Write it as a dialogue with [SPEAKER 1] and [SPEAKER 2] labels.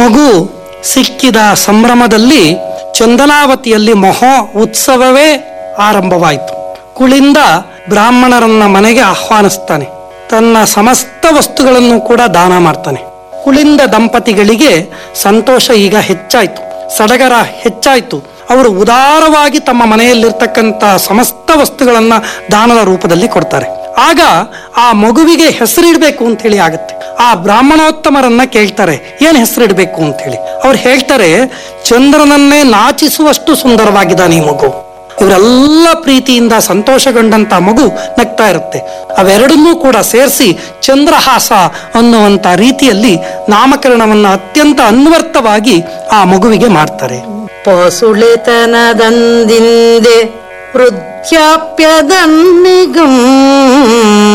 [SPEAKER 1] ಮಗು ಸಿಕ್ಕಿದ ಸಂಭ್ರಮದಲ್ಲಿ ಚಂದನಾವತಿಯಲ್ಲಿ ಮಹೋ ಉತ್ಸವವೇ ಆರಂಭವಾಯಿತು ಕುಳಿಂದ ಬ್ರಾಹ್ಮಣರನ್ನ ಮನೆಗೆ ಆಹ್ವಾನಿಸ್ತಾನೆ ತನ್ನ ಸಮಸ್ತ ವಸ್ತುಗಳನ್ನು ಕೂಡ ದಾನ ಮಾಡ್ತಾನೆ ಕುಳಿಂದ ದಂಪತಿಗಳಿಗೆ ಸಂತೋಷ ಈಗ ಹೆಚ್ಚಾಯಿತು ಸಡಗರ ಹೆಚ್ಚಾಯಿತು ಅವರು ಉದಾರವಾಗಿ ತಮ್ಮ ಮನೆಯಲ್ಲಿರ್ತಕ್ಕಂಥ ಸಮಸ್ತ ವಸ್ತುಗಳನ್ನ ದಾನದ ರೂಪದಲ್ಲಿ ಕೊಡ್ತಾರೆ ಆಗ ಆ ಮಗುವಿಗೆ ಹೆಸರಿಡಬೇಕು ಅಂತ ಹೇಳಿ ಆಗುತ್ತೆ ಆ ಬ್ರಾಹ್ಮಣೋತ್ತಮರನ್ನ ಕೇಳ್ತಾರೆ ಏನ್ ಹೆಸರಿಡಬೇಕು ಅಂತ ಹೇಳಿ ಅವ್ರು ಹೇಳ್ತಾರೆ ಚಂದ್ರನನ್ನೇ ನಾಚಿಸುವಷ್ಟು ಸುಂದರವಾಗಿದ್ದಾನೆ ಈ ಮಗು ಇವರೆಲ್ಲ ಪ್ರೀತಿಯಿಂದ ಸಂತೋಷಗೊಂಡಂತ ಮಗು ನಗ್ತಾ ಇರುತ್ತೆ ಅವೆರಡನ್ನೂ ಕೂಡ ಸೇರಿಸಿ ಚಂದ್ರಹಾಸ ಅನ್ನುವಂತ ರೀತಿಯಲ್ಲಿ ನಾಮಕರಣವನ್ನ ಅತ್ಯಂತ ಅನ್ವರ್ಥವಾಗಿ ಆ ಮಗುವಿಗೆ ಮಾಡ್ತಾರೆ
[SPEAKER 2] ಪಸುಳೆತನದಂದಿಂದೆ ವೃದ್ಧಾಪ್ಯದನ್ನಿಗಂ